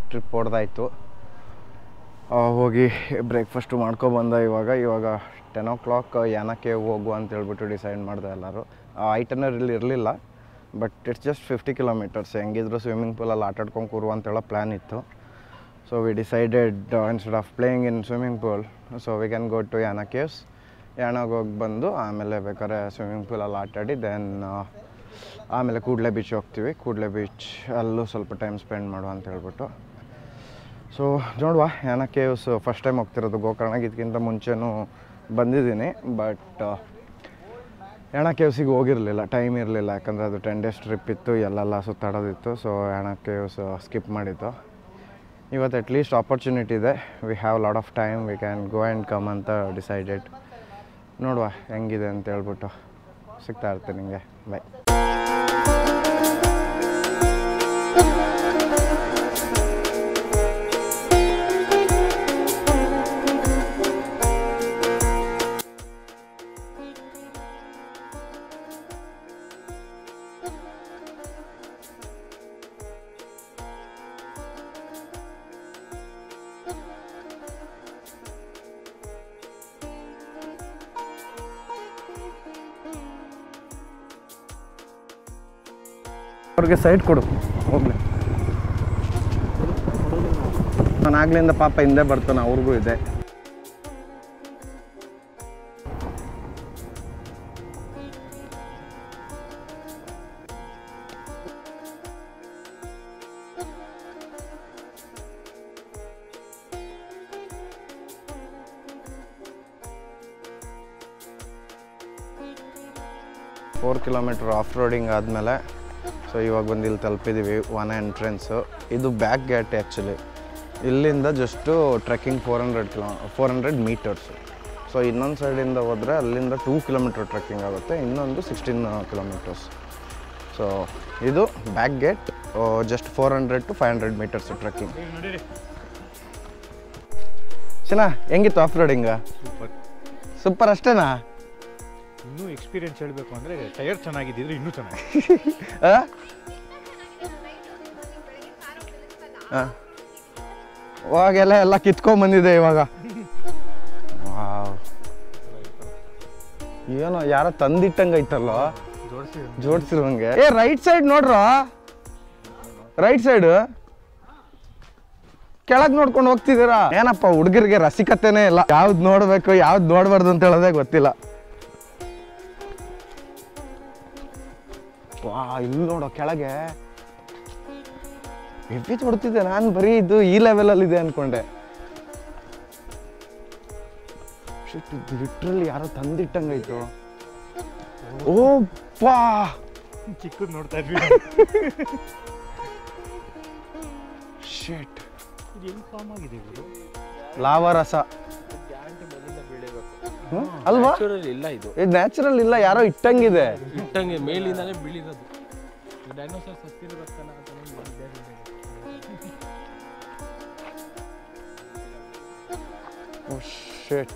Trip ಹೊಡೆದಾಯ್ತು ಹೋಗಿ breakfast ಮಾಡ್ಕೊಬಂದ ಇವಾಗ ಇವಾಗ ಟೆನ್ ಓ ಕ್ಲಾಕ್ ಯಾನಕ್ಕೆ ಹೋಗು ಅಂತ ಹೇಳ್ಬಿಟ್ಟು ಡಿಸೈಡ್ ಮಾಡಿದೆ ಎಲ್ಲರೂ ಐಟನರಲ್ಲಿ ಇರಲಿಲ್ಲ but it's just fifty kilometres ಹೆಂಗಿದ್ರು ಸ್ವಿಮ್ಮಿಂಗ್ ಪೂಲಲ್ಲಿ ಆಟಾಡ್ಕೊಂಡು ಕೂರು ಅಂತೇಳೋ ಪ್ಲ್ಯಾನ್ ಇತ್ತು so we decided instead of playing in swimming pool so we can go to Yana caves ಯಾಣಗೆ ಹೋಗಿ ಬಂದು ಆಮೇಲೆ ಬೇಕಾದ್ರೆ ಸ್ವಿಮ್ಮಿಂಗ್ ಪೂಲಲ್ಲಿ ಆಟಾಡಿ ದೆನ್ ಆಮೇಲೆ ಕೂಡಲೇ ಬೀಚ್ ಹೋಗ್ತೀವಿ ಕೂಡಲೇ ಬೀಚ್ ಅಲ್ಲೂ ಸ್ವಲ್ಪ ಟೈಮ್ ಸ್ಪೆಂಡ್ ಮಾಡುವ ಅಂತ ಹೇಳ್ಬಿಟ್ಟು ಸೊ ನೋಡುವ ಯಾನ ಕೇವ್ಸ್ ಫಸ್ಟ್ ಟೈಮ್ ಹೋಗ್ತಿರೋದು ಗೋಕರ್ಣಗೆ ಇದಕ್ಕಿಂತ ಮುಂಚೆನೂ ಬಂದಿದ್ದೀನಿ ಬಟ್ ಯಾಣ ಕೇವ್ಸಿಗೆ ಹೋಗಿರಲಿಲ್ಲ ಟೈಮ್ ಇರಲಿಲ್ಲ ಯಾಕಂದರೆ ಅದು ಟೆನ್ ಡೇಸ್ ಟ್ರಿಪ್ ಇತ್ತು ಎಲ್ಲೆಲ್ಲ ಸುತ್ತಾಡೋದಿತ್ತು ಸೊ ಯಾಣ ಕೇವ್ಸ್ ಸ್ಕಿಪ್ ಮಾಡಿತ್ತು ಇವತ್ತು ಅಟ್ಲೀಸ್ಟ್ ಆಪರ್ಚುನಿಟಿ ಇದೆ we have lot of time we can go and come ಅಂತ ಡಿಸೈಡೆಡ್ ನೋಡುವ ಹೆಂಗಿದೆ ಅಂತ ಹೇಳ್ಬಿಟ್ಟು ಸಿಗ್ತಾ ಇರ್ತೀನಿ ನಿಮಗೆ ಬಾಯ್ ಅವ್ರಿಗೆ ಸೈಡ್ ಕೊಡು ಹೋಗ್ಲಿ ನಾನು ಆಗ್ಲಿಂದ ಪಾಪ ಹಿಂದೆ ಬರ್ತಾನೆ ಅವ್ರಿಗೂ ಇದೆ ಫೋರ್ ಕಿಲೋಮೀಟ್ರ್ ಆಫ್ ರೋಡಿಂಗ್ ಆದಮೇಲೆ ಸೊ ಇವಾಗ ಬಂದು ಇಲ್ಲಿ ತಲುಪಿದ್ದೀವಿ ಒನ್ ಎಂಟ್ರೆನ್ಸು ಇದು ಬ್ಯಾಕ್ ಗೇಟ್ ಆ್ಯಕ್ಚುಲಿ ಇಲ್ಲಿಂದ just trekking four hundred kilo four hundred metres so ಇನ್ನೊಂದು ಸೈಡಿಂದ ಹೋದರೆ ಅಲ್ಲಿಂದ ಟೂ ಕಿಲೋಮೀಟ್ರ್ ಟ್ರೆಕ್ಕಿಂಗ್ ಆಗುತ್ತೆ ಇನ್ನೊಂದು ಸಿಕ್ಸ್ಟೀನ್ ಕಿಲೋಮೀಟರ್ಸ್ ಸೊ ಇದು back gate just four hundred to five hundred metres trekking ಚೆನ್ನ ಹೆಂಗಿತ್ತು ಆಫ್ ರೋಡಿಂಗ ಸೂಪರ್ ಸೂಪರ್ ಅಷ್ಟೇನಾ ಇನ್ನೂ ಎಕ್ಸ್ಪೀರಿಯನ್ಸ್ ಹೇಳಬೇಕು ಅಂದರೆ ಟೈರ್ ಚೆನ್ನಾಗಿದ್ದಿದ್ರೆ ಇನ್ನೂ ಚೆನ್ನಾಗಿ ಆ? ಆ. ಅವಾಗೆಲ್ಲ ಎಲ್ಲ ಕಿತ್ಕೊಂಡ್ ಇವಾಗ ವಾವ್. ಏನೋ ಯಾರೋ ತಂದಿಟ್ಟಂಗೈತಲ್ಲ ಜೋಡಿಸಿ ಜೋಡ್ಸಿರುವಂಗೆ ಏ ರೈಟ್ ಸೈಡ್ ನೋಡ್ರ ರೈಟ್ ಸೈಡ್ ಕೆಳಗ್ ನೋಡ್ಕೊಂಡು ಹೋಗ್ತಿದ್ದೀರಾ ಏನಪ್ಪ ಹುಡುಗರಿಗೆ ರಸಿಕತೆನೇ ಇಲ್ಲ ಯಾವ್ದು ನೋಡ್ಬೇಕು ಯಾವ್ದು ನೋಡ್ಬಾರ್ದು ಅಂತ ಹೇಳೋದೇ ಗೊತ್ತಿಲ್ಲ ವಾ ಇಲ್ಲಿ ನೋಡೋ ಕೆಳಗೆ ಹೆವಿ ತೊಡ್ತಿದ್ದೆ ನಾನು ಬರೀ ಇದು ಈ ಲೆವೆಲಲ್ಲಿ ಇದೆ ಅನ್ಕೊಂಡೆ ಶಿಟ್ ಇದು ಲಿಟ್ರಲಿ ಯಾರೋ ತಂದಿಟ್ಟಂಗಾಯ್ತು ಓ ಪಾ ಚಿಕ್ಕದು ನೋಡ್ತಾ ಇದ್ವಿ ಶಿಟ್ ಇದು ಹೆಂಗ್ ಫಾರ್ಮ್ ಆಗಿದೆ ಇವರು ಲಾವರಸ ಹ್ಮ್? ಅಲ್ವಾ ನ್ಯಾಚುರಲ್ ಇಲ್ಲ ಇದು ಇದು ನ್ಯಾಚುರಲ್ ಇಲ್ಲ ಯಾರೋ ಇಟ್ಟಂಗಿದೆ ಇಟ್ಟಂಗೆ ಮೇಲಿಂದಾನೇ ಬೀಳಿರೋದು ಡೈನೋಸರ್ ಸತ್ತಿರೋದಕ್ಕಲ್ಲ ಅಂತ ನಮ್ಗೆ ಬೇರೆ ಇದೆ. ಓ ಶಿಟ್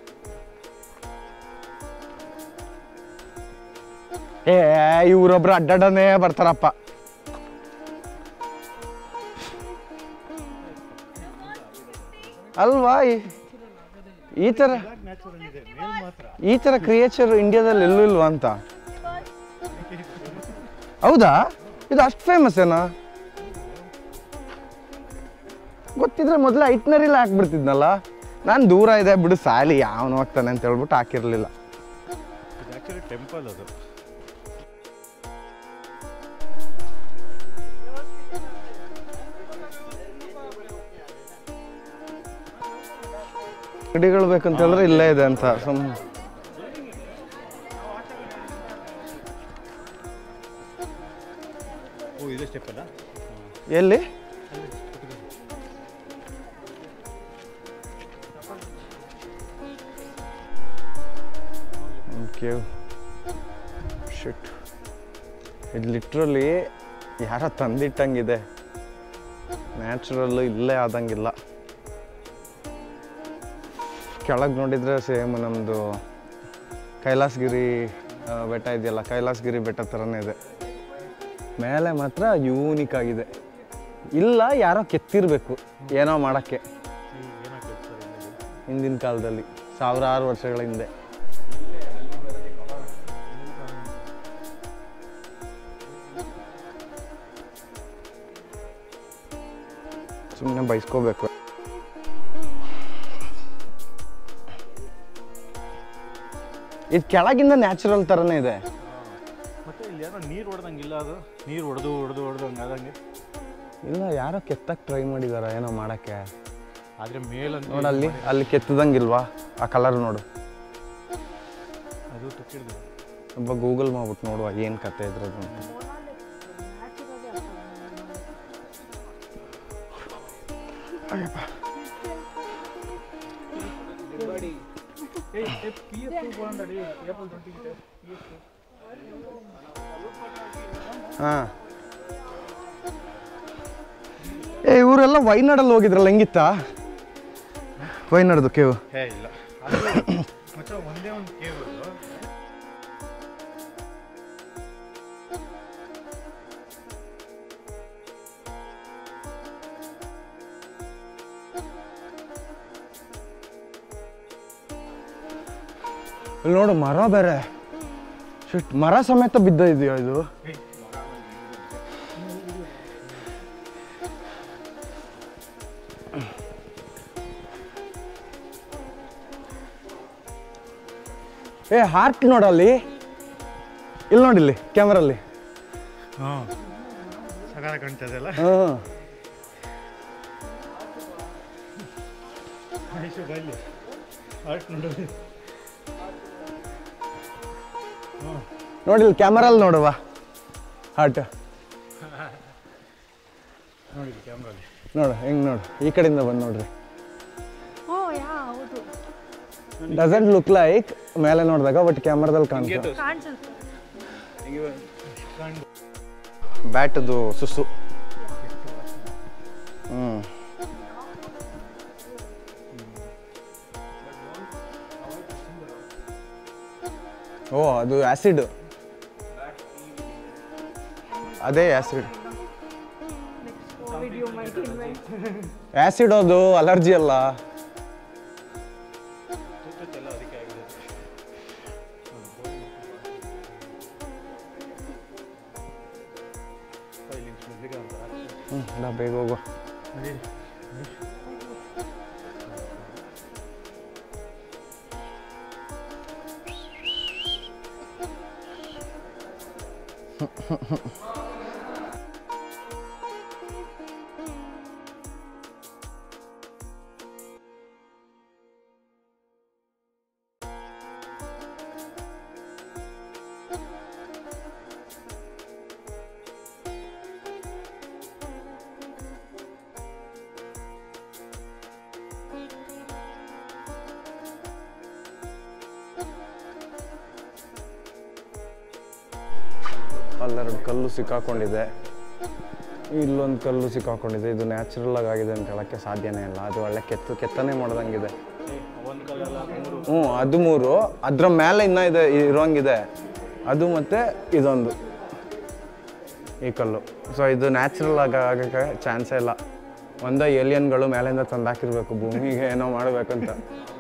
ಏ ಇವ್ರೊಬ್ರು ಅಡ್ಡಾಡನೆ ಬರ್ತಾರಪ್ಪ ಅಲ್ವಾ ಈ- ಈ ಥರ ನ್ಯಾಚುರಲ್ ಇದೆ ಮೇಲ್ ಮಾತ್ರ ಈ ಥರ ಕ್ರಿಯೇಚರ್ ಇಂಡಿಯಾದಲ್ಲಿ ಎಲ್ಲೂ ಇಲ್ವಾ ಅಂತ ಹೌದಾ ಇದು ಅಷ್ಟು ಫೇಮಸ್ ಏನಾ ಗೊತ್ತಿದ್ರೆ ಮೊದಲೇ ಐಟ್ನರಿಲ್ಲ ಹಾಕ್ಬಿಡ್ತಿದ್ನಲ್ಲ ನಾನು ದೂರ ಇದೆ ಬಿಡು ಸಾಲಿ ಯಾವನು ಹೋಗ್ತಾನೆ ಅಂತ ಹೇಳ್ಬಿಟ್ಟು ಹಾಕಿರ್ಲಿಲ್ಲ ಇದು ಆ್ಯಕ್ಚುಲಿ ಟೆಂಪಲ್ ಅದು ಅಂಗಡಿಗಳು ಬೇಕಂತ ಹೇಳಿದ್ರೆ ಇಲ್ಲೇ ಇದೆ ಅಂತ ಸುಮ್ ಓ ಇದೇ ಸ್ಟೆಪ್ ಅಲ್ಲ ಎಲ್ಲಿ ಓಕೆ ಶಿಟ್ ಇದು ಲಿಟ್ರಲಿ ಯಾರೋ ತಂದಿಟ್ಟಂಗಿದೆ ನ್ಯಾಚುರಲ್ಲು ಇಲ್ಲೇ ಆದಂಗಿಲ್ಲ ಕೆಳಗೆ ನೋಡಿದರೆ ಸೇಮ್ ನಮ್ಮದು ಕೈಲಾಸಗಿರಿ ಆ, ಬೆಟ್ಟ ಇದೆಯಲ್ಲ ಕೈಲಾಸಗಿರಿ ಬೆಟ್ಟ ಥರನೇ ಇದೆ ಮೇಲೆ ಮಾತ್ರ ಯೂನಿಕ್ ಆಗಿದೆ ಇಲ್ಲ ಯಾರೋ ಕೆತ್ತಿರ್ಬೇಕು ಏನೋ ಮಾಡೋಕ್ಕೆ ಏನೋ ಕೇಳ್ತಾರೆ ಇಲ್ಲಿ. ಹಿಂದಿನ ಕಾಲದಲ್ಲಿ ಸಾವಿರಾರು ವರ್ಷಗಳ ಹಿಂದೆ ಸುಮ್ಮನೆ ಬೈಸ್ಕೋಬೇಕು ಇದು ಕೆಳಗಿಂದ ನ್ಯಾಚುರಲ್ ಥರನೇ ಇದೆ ಮತ್ತೆ ಇಲ್ಲಿ ಏನೋ ನೀರು ಹೊಡೆದಂಗಿಲ್ಲ ಅದು ನೀರು ಹೊಡೆದು ಹೊಡೆದು ಹೊಡೆದು ಹಂಗೆ ಆದಂಗೆ ಇಲ್ಲ ಯಾರೋ ಕೆತ್ತಕ್ಕೆ ಟ್ರೈ ಮಾಡಿದಾರ ಏನೋ ಮಾಡೋಕ್ಕೆ ಆದರೆ ಮೇಲಂತ ನೋಡಲ್ಲಿ ಅಲ್ಲಿ ಕೆತ್ತದಂಗಿಲ್ವಾ ಆ ಕಲರ್ ನೋಡು ಅದು ತುಕ್ಕಿಡ್ದು ಒಬ್ಬ ಗೂಗಲ್ ಮಾಡ್ಬಿಟ್ಟು ನೋಡುವ ಏನು ಕತೆ ಇದ್ರದ್ದು ಅಂತ ಹಾಂ ಏ ಇವರೆಲ್ಲ ವೈನಾಡಲ್ಲಿ ಹೋಗಿದ್ರಲ್ಲ ಹೆಂಗಿತ್ತಾ ವೈನಾಡ್ದು ಕೇವು ಹೇ ಇಲ್ಲ ಮತ್ತೆ ಒಂದೇ ಒಂದು ಕೇವ್ ಅದು ಇಲ್ಲಿ ನೋಡು ಮರ ಬೇರೆ ಶಿಟ್ ಮರ ಸಮೇತ ಬಿದ್ದ ಇದೆಯಾ ಇದು ಏ ಹಾರ್ಟ್ ನೋಡಲ್ಲಿ ಇಲ್ಲಿ ನೋಡಿಲ್ಲಿ ಕ್ಯಾಮ್ರಲ್ಲಿ ಹಾಂ ಸಗಾರ ಕಾಣ್ತಾ ಇದೆಯಲ್ಲ ಹಾಂ ಆಯ್ತು ಬರಲಿ ಆರ್ಟ್ ನೋಡೋದು ನೋಡಿಲ್ಲಿ ಕ್ಯಾಮರಲ್ಲಿ ನೋಡುವ ಹಾರ್ಟ್ ನೋಡಿ ಕ್ಯಾಮ್ರಲ್ಲಿ ನೋಡು ಹೆಂಗ್ ನೋಡು ಈ ಕಡೆಯಿಂದ ಬಂದು ನೋಡ್ರಿ ಓ ಯಾ ಹೌದು ಡಸಂಟ್ ಲುಕ್ ಲೈಕ್ ಮೇಲೆ ನೋಡಿದಾಗ ಬಟ್ ಕ್ಯಾಮ್ರಾದಲ್ಲಿ ಕಾಣಿಸುತ್ತೆ ಕಾಣಿಸುತ್ತೆ ಬ್ಯಾಟದು ಸುಸು ಹ್ಞೂ ಓ ಅದು ಆ್ಯಸಿಡ್ ಅದೇ acid Covid you might invite acid ಅದು ಅಲರ್ಜಿ ಅಲ್ಲ ಹ್ಞೂ ನಾ ಬೇಗ ಹೋಗುವ ಅಲ್ಲೆರಡು ಕಲ್ಲು ಸಿಕ್ಕಾಕೊಂಡಿದೆ ಇಲ್ಲೊಂದು ಕಲ್ಲು ಸಿಕ್ಕಾಕೊಂಡಿದೆ ಇದು ನ್ಯಾಚುರಲ್ ಆಗಿ ಆಗಿದೆ ಅಂತ ಹೇಳಕ್ಕೆ ಸಾಧ್ಯನೇ ಇಲ್ಲ ಅದು ಒಳ್ಳೆ ಕೆತ್ತು ಕೆತ್ತನೆ ಮಾಡ್ದಂಗಿದೆ ಒಂದು ಕಲ್ಲಲ್ಲ ಮೂರು ಹ್ಞೂ ಅದು ಮೂರು ಅದ್ರ ಮೇಲೆ ಇನ್ನೂ ಇದೆ ಇರೋಂಗಿದೆ ಅದು ಮತ್ತು ಇದೊಂದು ಈ ಕಲ್ಲು ಸೊ ಇದು ನ್ಯಾಚುರಲ್ ಆಗಿ ಆಗಕ್ಕೆ ಚಾನ್ಸೇ ಇಲ್ಲ ಒಂದೇ ಏಲಿಯನ್ಗಳು ಮೇಲಿಂದ ತಂದಾಕಿರ್ಬೇಕು ಭೂಮಿಗೆ ಏನೋ ಮಾಡಬೇಕಂತ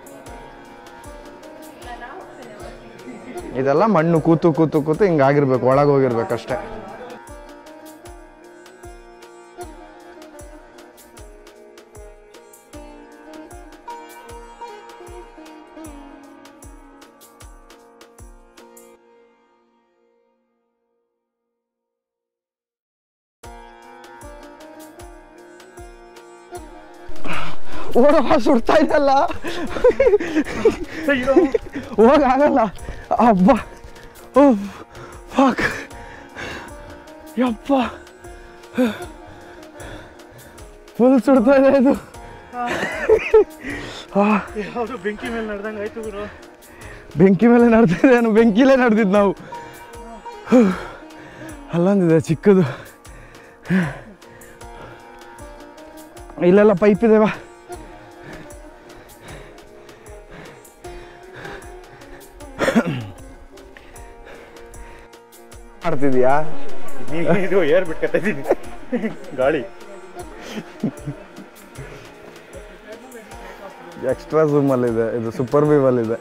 ಇದೆಲ್ಲ ಮಣ್ಣು ಕೂತು ಕೂತು ಕೂತು ಹಿಂಗಾಗಿರ್ಬೇಕು ಒಳಗೆ ಹೋಗಿರ್ಬೇಕಷ್ಟೇ ಓಡ ಸುಡ್ತಾ ಇದೆಯಲ್ಲ ಹೋಗಾಗಲ್ಲ ಅಬ್ಬ ಓ ಫಾಕ್ ಯಪ್ಪ ಫುಲ್ ಸುಡ್ತಾ ಇದೆ ಇದು ಆ, ಯಾವುದು ಬೆಂಕಿ ಮೇಲೆ ನಡೆದಂಗೆ ಆಯ್ತು ಗುರು ಬೆಂಕಿ ಮೇಲೆ ನಡೆದಿದೆ ನಾನು ಬೆಂಕಿಲೇ ನಡೆದಿದ್ದು ನಾವು ಅಲ್ಲೊಂದಿದೆ ಚಿಕ್ಕದು ಇಲ್ಲೆಲ್ಲ ಪೈಪ್ ಇದೆ ಬಾ ಮಾಡ್ತಿದ್ಯಾ ನೀ ಇದು ಏರ್ ಬಿಟ್ಕೊತಾ ಇದ್ದೀನಿ ಗಾಳಿ ಎಕ್ಸ್ಟ್ರಾ ಝೂಮಲ್ಲಿದೆ ಇದು ಸೂಪರ್ ವಿವಲ್ಲಿದೆ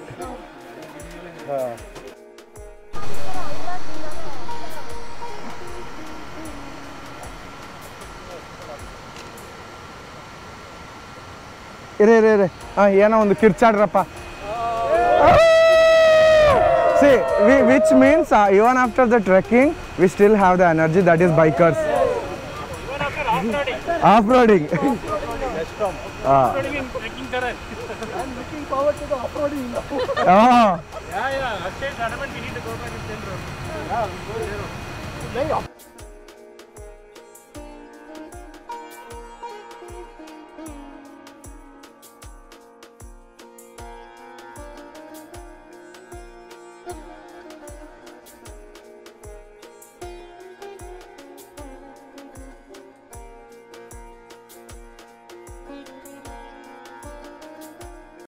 ಇರೇ ಇರೇ ಇರೇ ಹಾಂ ಏನೋ ಒಂದು ಕಿರ್ಚಾಡ್ರಪ್ಪ see which means even after the trekking we still have the energy that is bikers off roading ಹಾಂ ಹಾಂ